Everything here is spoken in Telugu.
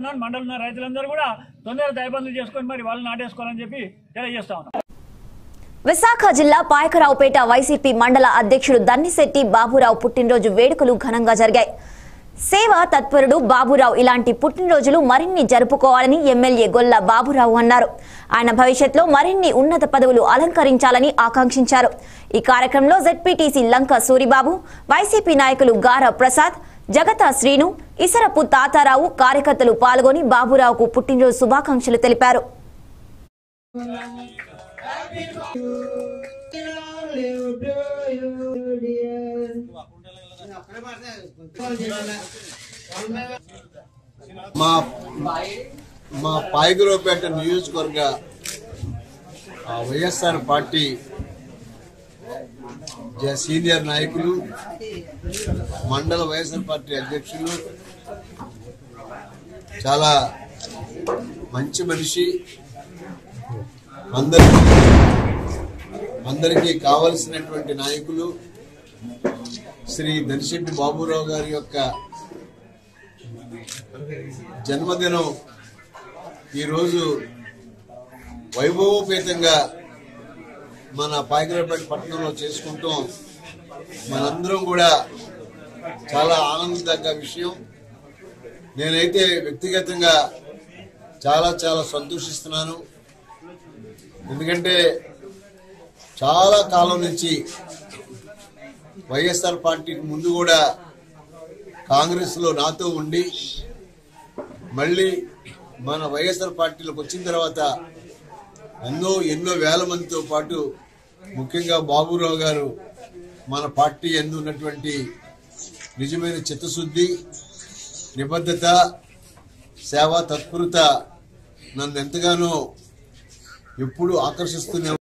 ఉన్నాను మండలం ఉన్న రైతులందరూ కూడా తొందరగా దయబందులు చేసుకొని మరి వాళ్ళు నాటేసుకోవాలని చెప్పి తెలియజేస్తా ఉన్నాం విశాఖ జిల్లా పాయకరావుపేట వైసీపీ మండల అధ్యక్షుడు దన్నిశెట్టి బాబురావు పుట్టినరోజు వేడుకలు ఘనంగా జరిగాయి సేవ తత్పరుడు బాబురావు ఇలాంటి పుట్టినరోజులు మరిన్ని జరుపుకోవాలని ఎమ్మెల్యే గొల్ల బాబురావు అన్నారు ఆయన భవిష్యత్తులో మరిన్ని ఉన్నత పదవులు అలంకరించాలని ఆకాంక్షించారు ఈ కార్యక్రమంలో జెడ్పీటీసీ లంక సూరిబాబు వైసీపీ నాయకులు గార ప్రసాద్ జగత శ్రీను ఇసరపు తాతారావు కార్యకర్తలు పాల్గొని బాబురావుకు పుట్టినరోజు శుభాకాంక్షలు తెలిపారు మా మా పాయగురపేట నియోజకవర్గ ఆ, వైఎస్ఆర్ పార్టీ జ- సీనియర్ నాయకులు మండల వైఎస్ఆర్ పార్టీ అధ్యక్షులు చాలా మంచి మనిషి అందరికీ అందరికీ కావలసినటువంటి నాయకులు శ్రీ దర్శెట్టి బాబురావు గారి యొక్క జన్మదినం ఈరోజు వైభవోపేతంగా మన పాయకరాపేట పట్టణంలో చేసుకుంటాం మనందరం కూడా చాలా ఆనందదగ్గ విషయం నేనైతే వ్యక్తిగతంగా చాలా చాలా సంతోషిస్తున్నాను ఎందుకంటే చాలా కాలం నుంచి వైఎస్ఆర్ పార్టీకి ముందు కూడా కాంగ్రెస్ లో నాతో ఉండి మళ్ళీ మన వైఎస్ఆర్ పార్టీలోకి వచ్చిన తర్వాత ఎన్నో ఎన్నో వేల మందితో పాటు ముఖ్యంగా బాబురావు గారు మన పార్టీ ఎందు ఉన్నటువంటి నిజమైన చిత్తశుద్ధి నిబద్ధత సేవా తత్పరత నన్ను ఎంతగానో ఎప్పుడు ఆకర్షిస్తూనే